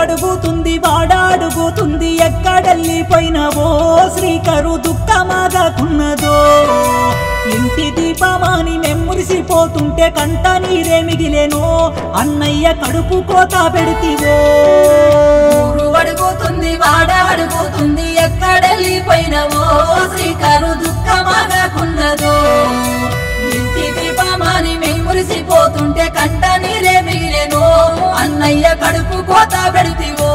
అడుగుతుంది వాడాడుగుతుంది ఎక్కడెళ్ళిపోయినవో శ్రీకరు దుఃఖమాగకున్నదో ఇంటి దీపమాని మెమ్మురిసిపోతుంటే కంట నీరే మిగిలేనో అన్నయ్య కడుపు కోత పెడితివో ఊరు అడుగుతుంది వాడ అడుగుతుంది ఎక్కడెళ్ళిపోయినవో శ్రీకరు దుఃఖమాగకున్నదో ఇంటి దీపమాని మెమురిసిపోతుంటే కంట నీరే మిగిలేనో అన్నయ్య కడుపు కోత పెడితివో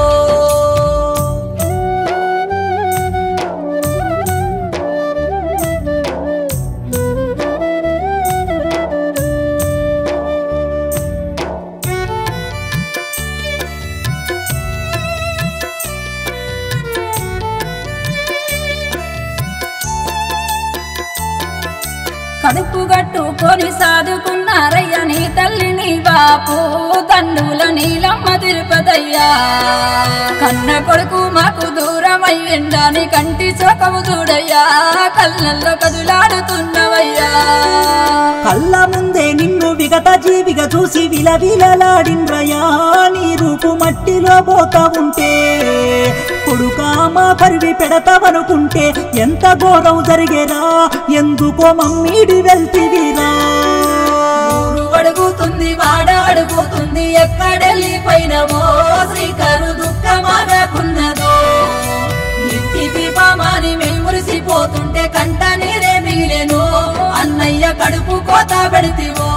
కడుపు గట్టుకొని సాదుకున్నారయ్య నీ తల్లిని బాపు దండుల నీలమ్మ తిరుపతయ్యా కన్న కొడుకు మాకు దూరమయ్యిందని కంటి చొకవు చూడయ్యా కళ్ళల్లో కదులాడుతున్నవయ్యా కళ్ళ ముందే నిన్ను విగత జీవిగా చూసి విలవిలలాడిండ్రయా నీ రూపు మట్టిలో పోతా ఉంటే కొడుకా మా కరివి పెడతావనుకుంటే ఎంత ఘోరం జరిగేరా ఎందుకో మమ్మీడి వెళ్తివిరా ఊరు అడుగుతుంది వాడ అడుగుతుంది ఎక్కడెళ్ళిపోయినవో శ్రీకరు దుఃఖమాగకున్నదో ఇంటి దీపమాని మెమురిసిపోతుంటే కంట నీరే మిగిలేను అన్నయ్య కడుపు కోత పెడితివో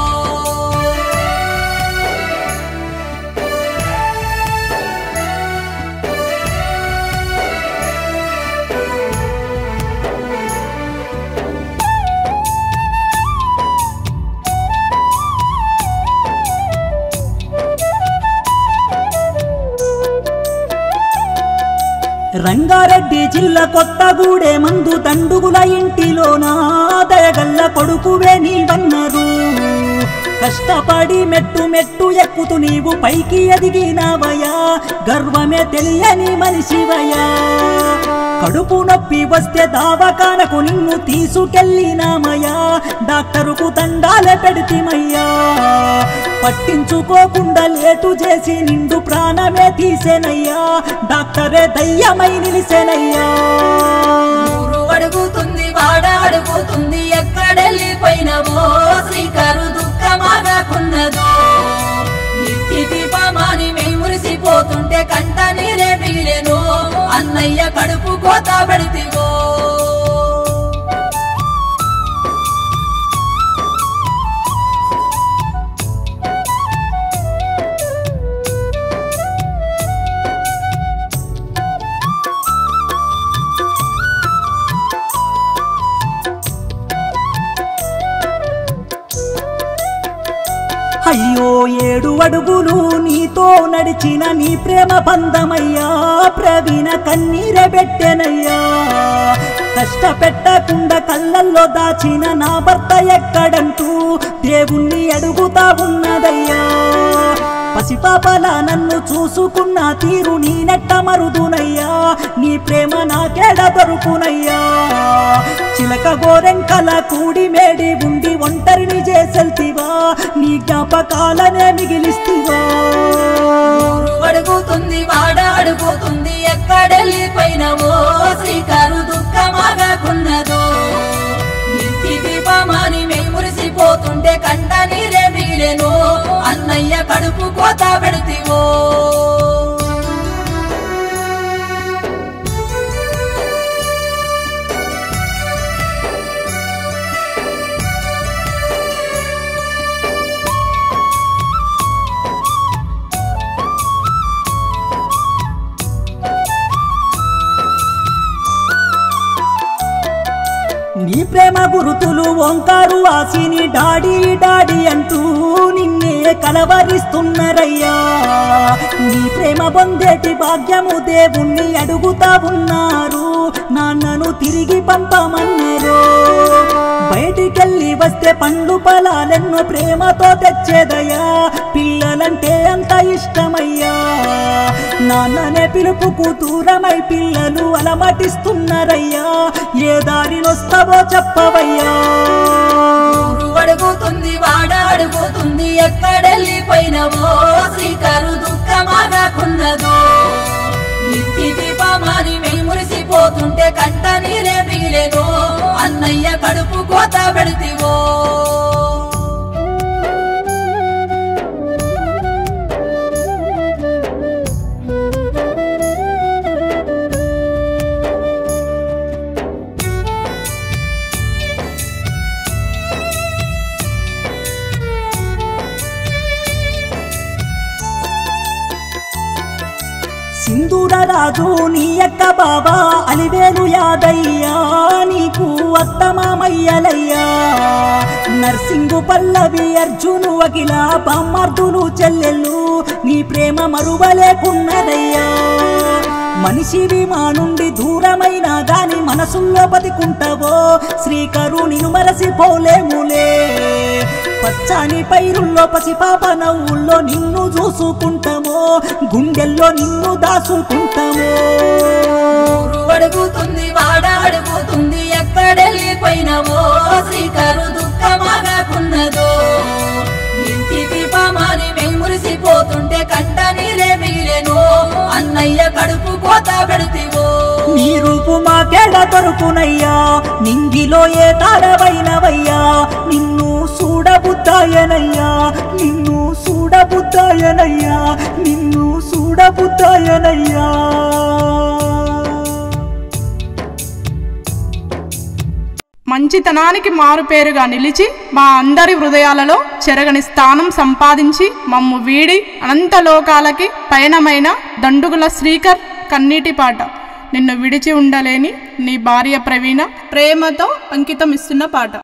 రంగారెడ్డి జిల్లా కొత్తగూడే మందు దండుగుల ఇంటిలోన దయగల్ల కొడుకువే నీవన్నారు కష్టపడి మెట్టు మెట్టు ఎక్కుతూ నీవు పైకి ఎదిగినావయ్యా గర్వమే తెలియని మనిషివయ్యా కడుపు నొప్పి వస్తే దావకానకు నిన్ను తీసుకెళ్ళినామయ్యా డాక్టరుకు దండాలే పెడితిమయ్యా పట్టించుకోకుండా లేటు చేసి నిండు ప్రాణమే తీసేనయ్యా డాక్టరే దయ్యమై నిలిసేనయ్యా ఊరు అడుగుతుంది వాడ అడుగుతుంది ఎక్కడెళ్ళిపోయినవో శ్రీకరు దుఃఖమాగకున్నదో ఇంటి దీపమాని మెమురిసిపోతుంటే కంట నీరే మిగిలేను అన్నయ్య కడుపు కోత పెడితివో అయ్యో ఏడు అడుగులు నీతో నడిచిన నీ ప్రేమ బంధమయ్యా ప్రవీణ కన్నీరే పెట్టెనయ్యా కష్టపెట్టకుండా కళ్ళల్లో దాచిన నా భర్త ఎక్కడంటూ దేవుణ్ణి అడుగుతా ఉన్నదయ్యా పసిపాపల నన్ను చూసుకున్న తీరు నీ నెట్ట మరుదునయ్యా నీ ప్రేమ నాకేడ దొరుకునయ్యా చిలక గోరెంకల కూడి మేడి ఉండి ఒంటరిని చేసెల్తివా నీ జ్ఞాపకాలనే మిగిలిస్తివా ఊరు అడుగుతుంది వాడ అడుగుతుంది ఎక్కడెళ్ళిపోయినవో శ్రీకరు దుఃఖమాగకున్నదో ఇంటి దీపమాని మెమురిసిపోతుంటే కంట నీరే మిగిలేను అన్నయ్య కడుపు కోత పెడితివో నీ ప్రేమ గురుతులు ఓంకారు ఆసిని డాడీ డాడీ అంటూ నిన్నే కలవరిస్తున్నారయ్యా నీ ప్రేమ పొందేటి భాగ్యము దేవుణ్ణి అడుగుతా ఉన్నారు నాన్నను తిరిగి పంపమన్నారు బయటికెళ్ళి వస్తే పండ్లు పొలాలెన్నో ప్రేమతో తెచ్చేదయ్యా పిల్లలంటే అంత ఇష్టమయ్యా నాన్ననే పిలుపుకు దూరమై పిల్లలు అలమటిస్తున్నారయ్యా ఏ దారినొస్తావో చెప్పవయ్యా ఊరు అడుగుతుంది వాడ అడుగుతుంది అడుగుతుంది ఎక్కడెళ్ళిపోయినవో శ్రీకరు దుఃఖమాగకున్నదో ఇంటి దీపమాని మెయి మురిసిపోతుంటే కంట నీరే మిగిలేదో అన్నయ్య కడుపు కోత పెడితివో సింధూర రాజు నీ యొక్క బాబా అలివేలు యాదయ్యా నీకు అత్తమామయ్యలయ్యా నర్సింగు పల్లవి అర్జును అఖిల బామ్మర్దులు చెల్లెళ్ళు నీ ప్రేమ మరువలేకున్నదయ్యా మనిషివి మా నుండి దూరమైనా గాని మనసుల్లో బతికుంటావో శ్రీకరు నిన్ను మరసిపోలేములే పచ్చాని పైరుల్లో పసిపాప నవ్వుల్లో నిన్ను చూసుకుంటామో గుండెల్లో నిన్ను దాసుకుంటామో ఊరు అడుగుతుంది వాడ అడుగుతుంది ఎక్కడెళ్ళిపోయినవో శ్రీకరు దుఃఖమాగకున్నదో ఇంటి దీపమాని మెయి మురిసిపోతుంటే కంట నీరే మిగిలేను అన్నయ్య కడుపు కోత పెడితివో నీ రూపు మాకేడ దొరుకునయ్యా నింగిలో ఏ తారవైనవయ్యా నిన్ను చూడబుద్దాయనయ్యా నిన్ను చూడబుద్దాయనయ్యా నిన్ను చూడబుద్దాయనయ్యా మంచితనానికి మారుపేరుగా నిలిచి మా అందరి హృదయాలలో చెరగని స్థానం సంపాదించి మమ్ము వీడి అనంత లోకాలకి పయనమైన దండుగుల శ్రీకర్ కన్నీటి పాట నిన్ను విడిచి ఉండలేని నీ భార్య ప్రవీణ ప్రేమతో అంకితం ఇస్తున్న పాట